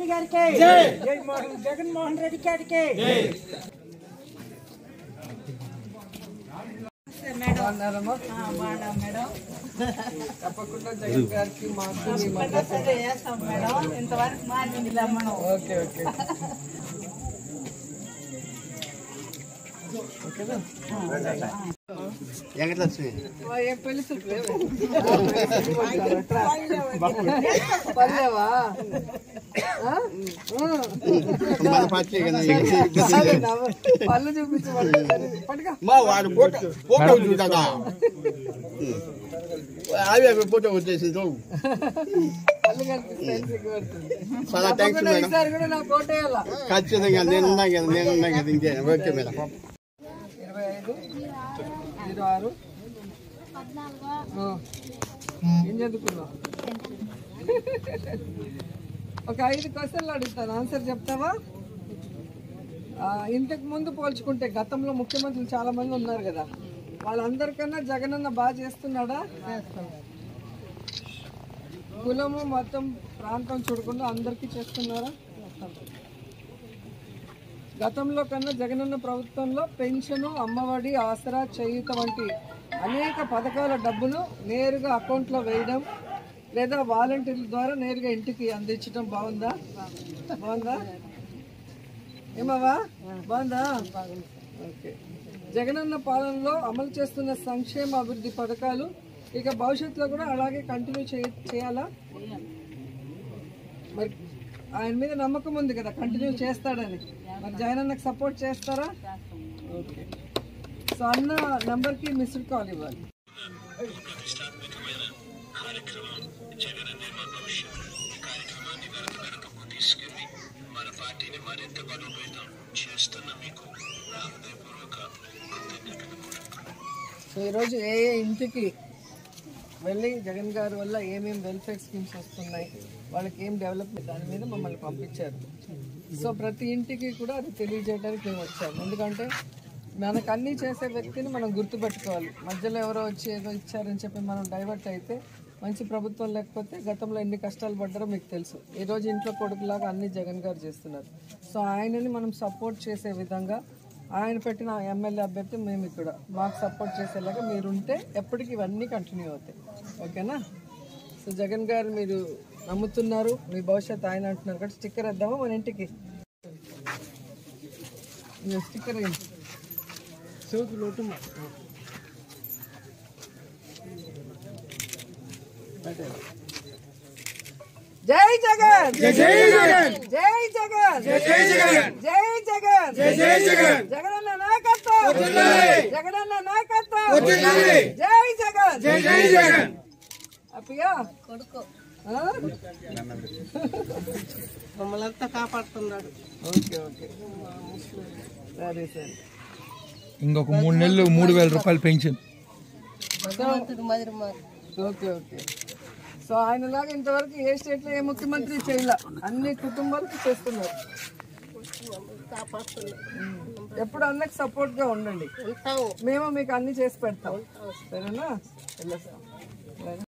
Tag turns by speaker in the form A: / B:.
A: రెడ్డి గారికి జై మోహన్ జగన్మోహన్ రెడ్డి గారికి
B: బాగున్నారమ్మా?
C: మేడం
B: తప్పకుండా జగన్ గారికి మాకు మీ మద్దతు
C: తప్పనిసరిగా చేస్తాం మేడం ఇంతవరకు మారింది మనం
B: ఓకే ఓకే ఓకేనా వా, ఏం పెళ్లి చూపులు లేవు. పర్లేవా ఆ? చాలు, నవ్వు. పళ్ళు చూపించమంటారు పట్టుకో
D: మా వాడు ఫోటో ఫోటో చూడదా అవి అవి ఫోటో వచ్చేసి చూడు.
B: పళ్ళు కనిపిస్తాయి సిగ్గుపడుతుంది
D: చాలా థ్యాంక్స్
B: తప్పకుండా
D: మేడం
B: ఈసారి కూడా నాకు కోటేయాల
D: ఖచ్చితంగా నేనున్నా కదా నేనున్నా కదా ఇంకే ఓకే మేడం
B: ఇరవై ఐదు జీరో ఆరు ఆ. ఏం చదువుకున్నావు ఒక ఐదు క్వశ్చన్లు అడుగుతాను ఆన్సర్ చెప్తావా ఆ, ఇంతకు ముందు పోల్చుకుంటే గతంలో ముఖ్యమంత్రులు చాలా మంది ఉన్నారు కదా వాళ్ళందరికన్నా జగనన్న బాగా చేస్తున్నాడా కులము మొత్తం ప్రాంతం చూడకుండా అందరికీ చేస్తున్నారా గతంలో కన్నా జగనన్న ప్రభుత్వంలో పెన్షను అమ్మఒడి ఆసరా చేయూత వంటి అనేక పథకాల డబ్బులు నేరుగా అకౌంట్లో వేయడం లేదా వాలంటీర్ల ద్వారా నేరుగా ఇంటికి అందించడం బాగుందా బాగుందా ఏమవా బాగుందా ఓకే జగనన్న పాలనలో అమలు చేస్తున్న సంక్షేమ అభివృద్ధి పథకాలు ఇక భవిష్యత్తులో కూడా అలాగే కంటిన్యూ చేయ చేయాలా మరి ఆయన మీద నమ్మకం ఉంది కదా కంటిన్యూ చేస్తాడని మరి జగన్ అన్నకు సపోర్ట్ చేస్తారా ఓకే సో అన్న నంబర్కి మిస్డ్ కాల్ ఇవ్వాలి సో ఈరోజు ఏ ఏ ఇంటికి వెళ్ళి జగన్ గారి వల్ల ఏమేమి వెల్ఫేర్ స్కీమ్స్ వస్తున్నాయి వాళ్ళకి ఏం డెవలప్మెంట్ దాని మీద మమ్మల్ని పంపించారు సో ప్రతి ఇంటికి కూడా అది తెలియజేయడానికి మేము వచ్చాము ఎందుకంటే మనకు అన్నీ చేసే వ్యక్తిని మనం గుర్తుపెట్టుకోవాలి మధ్యలో ఎవరో వచ్చి ఏదో ఇచ్చారని చెప్పి మనం డైవర్ట్ అయితే మంచి ప్రభుత్వం లేకపోతే గతంలో ఎన్ని కష్టాలు పడ్డారో మీకు తెలుసు ఈ రోజు ఇంట్లో కొడుకులాగా అన్ని జగన్ గారు చేస్తున్నారు సో ఆయనని మనం సపోర్ట్ చేసే విధంగా ఆయన పెట్టిన ఎమ్మెల్యే అభ్యర్థి మేము ఇక్కడ మాకు సపోర్ట్ చేసేలాగా మీరు ఉంటే ఎప్పటికీ ఇవన్నీ కంటిన్యూ అవుతాయి ఓకేనా సో జగన్ గారు మీరు నమ్ముతున్నారు మీ భవిష్యత్తు ఆయన అంటున్నారు కాబట్టి స్టిక్కర్ వేద్దామా మన ఇంటికి ఇదిగో స్టిక్కర్ వేయండి జై జగన్ జై జగన్ జై జగన్ జై జగన్ జై జగన్ జై జై జగన్ జగనన్న నాయకత్వం జగనన్న నాయకత్వం జై జగన్ జై జై జగన్ హ్యాపీయా కొడుకు
C: మమ్మల్ని కాపాడుతున్నాడు
B: ఓకే ఓకే సరే సరే
E: ఇంకొక మూడు నెలలు మూడు వేల రూపాయలు పెన్షన్
B: ఓకే ఓకే సో ఆయనలాగా ఇంతవరకు ఏ స్టేట్ లో ఏ ముఖ్యమంత్రి చేయలే అన్ని కుటుంబాలకు చేస్తున్నారు ఎప్పుడు అన్నకి సపోర్ట్ గా ఉండండి మేము మీకు అన్ని చేసి పెడతాం సరేనా వెళ్ళొస్తాం